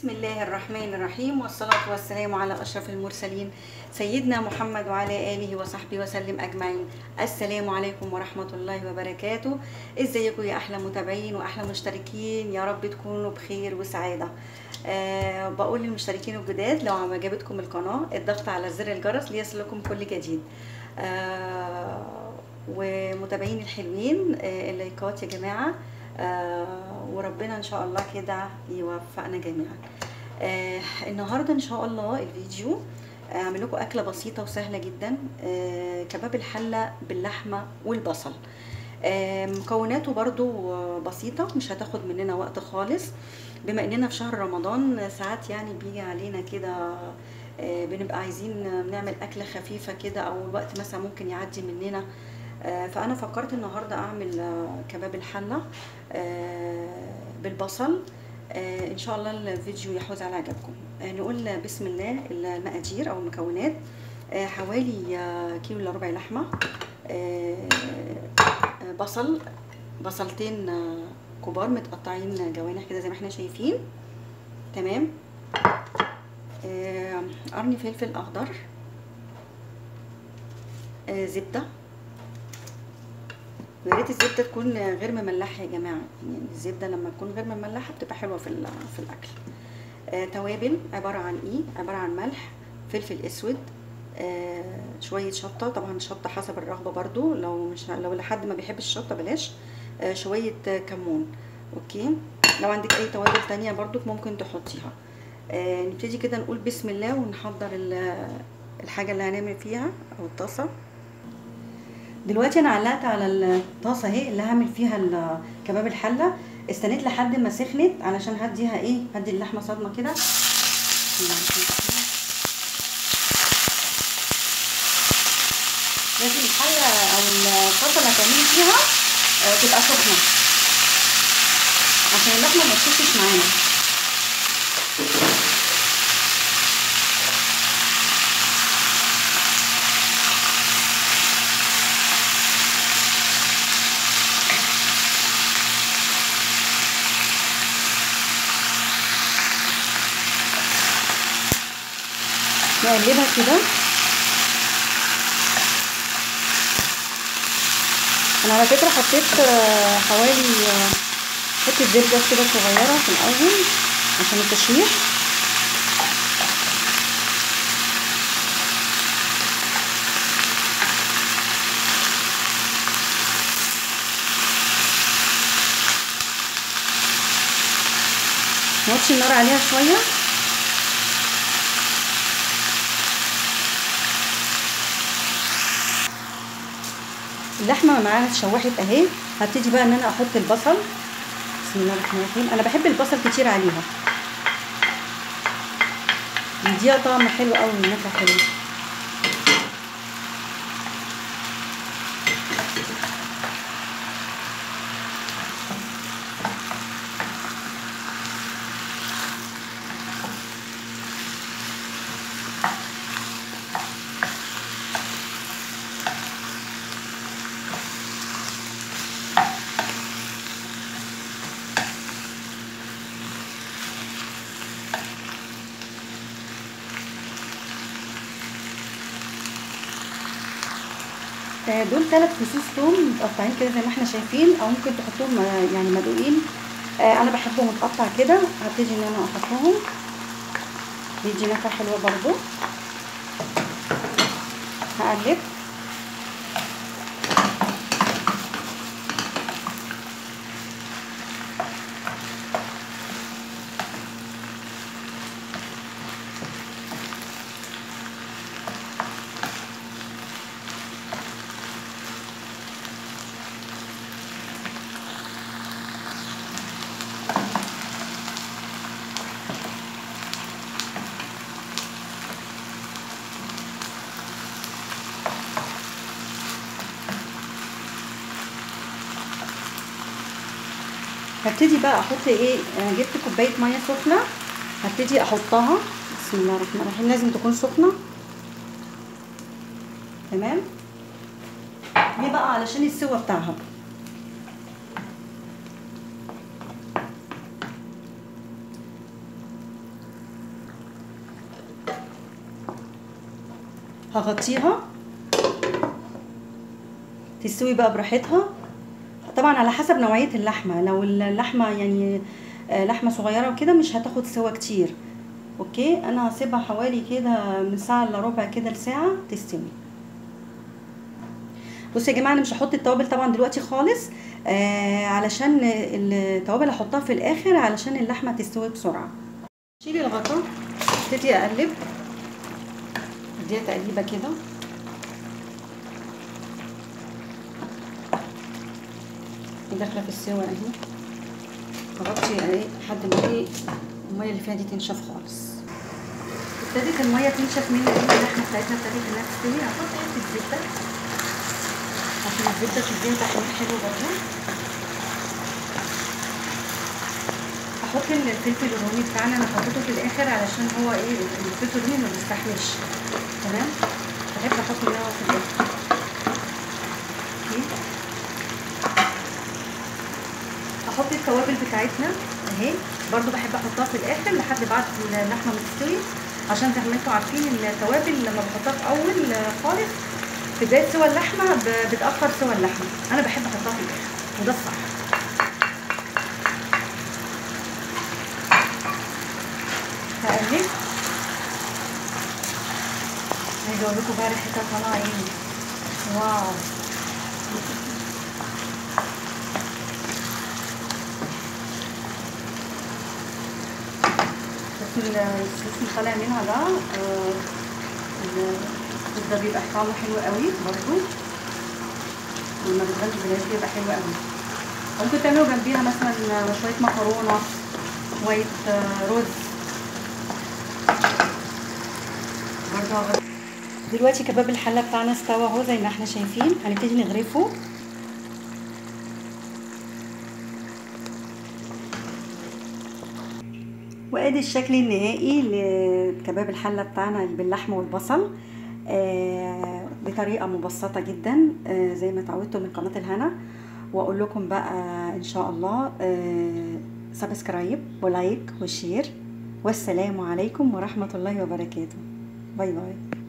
بسم الله الرحمن الرحيم والصلاة والسلام على أشرف المرسلين سيدنا محمد وعلى آله وصحبه وسلم أجمعين السلام عليكم ورحمة الله وبركاته ازيكم يا أحلى متابعين وأحلى مشتركين يا رب تكونوا بخير وسعادة أه بقول للمشتركين الجداد لو عجبتكم القناة الضغط على زر الجرس ليصلكم كل جديد أه ومتابعين الحلوين أه اللايكات يا جماعة آه وربنا ان شاء الله كده يوفقنا جميعا آه النهارده ان شاء الله الفيديو اعمل لكم اكله بسيطه وسهله جدا آه كباب الحله باللحمه والبصل آه مكوناته برضو بسيطه مش هتاخد مننا وقت خالص بما اننا في شهر رمضان ساعات يعني بيجي علينا كده آه بنبقى عايزين نعمل اكله خفيفه كده او الوقت مثلا ممكن يعدي مننا فانا فكرت النهارده اعمل كباب الحله بالبصل ان شاء الله الفيديو يحوز على عجبكم نقول بسم الله المقادير او المكونات حوالي كيلو الا ربع لحمه بصل بصلتين كبار متقطعين جوانح كده زي ما احنا شايفين تمام قرن فلفل اخضر زبده ويا ريت الزبده تكون غير مملحه يا جماعه يعني الزبده لما تكون غير مملحه بتبقى حلوه في في الاكل آه توابل عباره عن ايه عباره عن ملح فلفل اسود آه شويه شطه طبعا الشطه حسب الرغبه برضو لو مش لو لحد ما بيحب الشطه بلاش آه شويه كمون اوكي لو عندك اي توابل تانية برضو ممكن تحطيها آه نبتدي كده نقول بسم الله ونحضر الحاجه اللي هنعمل فيها او الطاسه دلوقتي انا علقت على الطاسه اهي اللي هعمل فيها كباب الحله استنيت لحد ما سخنت علشان هديها ايه هدي اللحمه صدمه كده لازم الحله او الطاسه اللي هتعملي فيها تبقى سخنه عشان اللحمه ما تشفش معانا نقلبها كده انا على فكره حطيت حوالي حته زبده كده صغيره في الاول عشان التشويح نوطي النار عليها شويه اللحمه معاها اتشوحت اهي هبتدي بقى ان انا احط البصل بسم الله الرحمن الرحيم انا بحب البصل كتير عليها بيديها طعم حلو قوي ونكهه حلوه دول ثلاث فصوص توم متقطعين كده زي ما احنا شايفين او ممكن تحطوهم يعني مدقوقين انا بحبهم متقطع كده هبتدي ان انا احطهم بيدي نكهه حلوه برضو هقلب هبتدي بقى احط ايه انا جبت كوبايه ميه سخنه هبتدي احطها بسم الله الرحمن الرحيم لازم تكون سخنه تمام ليه بقى علشان السوا بتاعها هغطيها تستوي بقى براحتها طبعا على حسب نوعيه اللحمه لو اللحمه يعني آه، لحمه صغيره وكده مش هتاخد سوا كتير اوكي انا هسيبها حوالي كده من ساعه الا ربع كده لساعه تستوي بصوا يا جماعه انا مش هحط التوابل طبعا دلوقتي خالص آه علشان التوابل هحطها في الاخر علشان اللحمه تستوي بسرعه شيلي الغطا ابتدي اقلب اديها تقليبه كده داخله في السوا اهي اغطي ايه لحد ما ايه الميه اللي فيها دي تنشف خالص ابتدت الميه تنشف مني ايه اللحمه بتاعتنا ابتدت انها تستوي هحط حته زبده عشان الزبده تديها تحمير حلو برضه هحط الفلفل الرومي بتاعنا انا حطيته في الاخر علشان هو ايه الفلفل الرومي ما بيستحملش تمام بحب احط اللي هو في الاخر هحط التوابل بتاعتنا اهي برضو بحب احطها في الاخر لحد بعد اللحمه ما تستوي عشان زي ما انتم عارفين التوابل لما بحطها في اول خالص في بدايه سوى اللحمه بتاخر سوى اللحمه انا بحب احطها في الاخر وده الصح هقلب عايزه اقول لكم بقى ريحتها طالعه ايه واو الصوص اللي طالع منها ده الصوص ده بيبقى طعمه حلو قوي برضو لما بتغلي بالعيش بيبقى حلو قوي ممكن تعملوا جنبيها مثلا شويه مكرونه شويه رز برضو دلوقتي كباب الحله بتاعنا استوى اهو زي ما احنا شايفين هنبتدي نغرفه وادي الشكل النهائي لكباب الحله بتاعنا باللحمه والبصل آه بطريقه مبسطه جدا آه زي ما اتعودتوا من قناه الهنا واقول لكم بقى ان شاء الله آه سبسكرايب ولايك وشير والسلام عليكم ورحمه الله وبركاته باي باي